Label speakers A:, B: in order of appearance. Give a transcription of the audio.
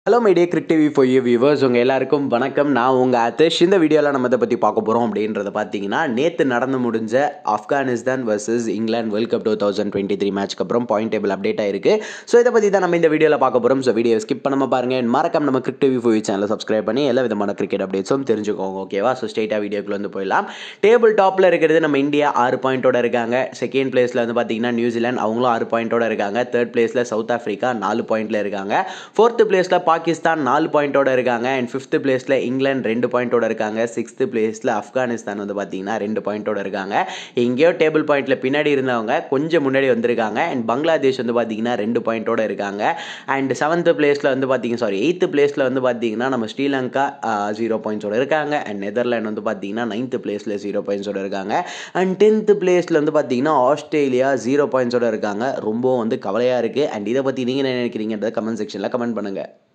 A: hello my dear Crick TV for you viewers உங்கள் எல்லாருக்கும் வணக்கம் நான் உங்கள் ஆத்திஷ் இந்த வீடியோவில் நம்ம இதை பற்றி பார்க்க போகிறோம் அப்படின்றத பார்த்தீங்கன்னா நேற்று நடந்து முடிஞ்ச Afghanistan versus England world cup two thousand twenty three மேட்ச்க்கு அப்புறம் பாயிண்ட் டேபிள் அப்டேட் ஆயிருக்கு ஸோ இதை பற்றி தான் நம்ம இந்த வீடியோவில் பார்க்க போகிறோம் ஸோ வீடியோ ஸ்கிப் பண்ணாம பாருங்க And மறக்காம நம்ம கிரிக் டிவி for you சேனலை சப்ஸ்கிரைப் பண்ணி எல்லா விதமான கிரிக்கெட் அப்டேட்ஸும் தெரிஞ்சுக்கோங்க ஓகேவா ஸோ ஸ்ட்ரெயிட்டாக வீடியோக்குள்ள வந்து போயிடலாம் டேபிள் டாப்பில் இருக்கிறது நம்ம இந்தியா ஆறு பாயிண்டோட இருக்காங்க செகண்ட் பிளேஸில் வந்து பார்த்தீங்கன்னா நியூசிலாந்து அவங்களும் ஆறு பாயிண்டோட இருக்காங்க தேர்ட் பிளேஸில் சவுத் ஆஃப்ரிக்கா நாலு பாயிண்ட்ல இருக்காங்க ஃபோர்த்து பிளேஸில் பாகிஸ்தான் நாலு பாயிண்டோட இருக்காங்க அண்ட் ஃபிஃப்த் பிளேஸில் இங்கிலாந்து ரெண்டு பாயிண்டோட இருக்காங்க சிக்ஸ்த்து பிளேஸில் ஆப்கானிஸ்தான் வந்து பார்த்தீங்கன்னா ரெண்டு பாயிண்டோட இருக்காங்க எங்கேயோ டேபிள் பாயிண்ட்ல பின்னாடி இருந்தவங்க கொஞ்சம் முன்னாடி வந்திருக்காங்க அண்ட் பங்களாதேஷ் வந்து பார்த்தீங்கன்னா ரெண்டு பாயிண்டோட இருக்காங்க அண்ட் செவன்த் பிளேஸில் வந்து பார்த்தீங்க சாரி எயித்து பிளேஸில் வந்து பார்த்தீங்கன்னா நம்ம ஸ்ரீலங்கா ஜீரோ பாயிண்ட்ஸோட இருக்காங்க அண்ட் நெதர்லாண்ட் வந்து பார்த்தீங்கன்னா நைன்த் பிளேஸில் ஜீரோ பாயிண்ட்ஸோட இருக்காங்க அண்ட் டென்த்து பிளேஸில் வந்து பார்த்தீங்கன்னா ஆஸ்திரேலியா ஜீரோ பாயிண்ட்ஸோட இருக்காங்க ரொம்ப வந்து கவலையாக இருக்குது அண்ட் இதை பற்றி நீங்கள் என்ன நினைக்கிறீங்கன்றத கமெண்ட் செக்ஷனில் கமெண்ட் பண்ணுங்கள்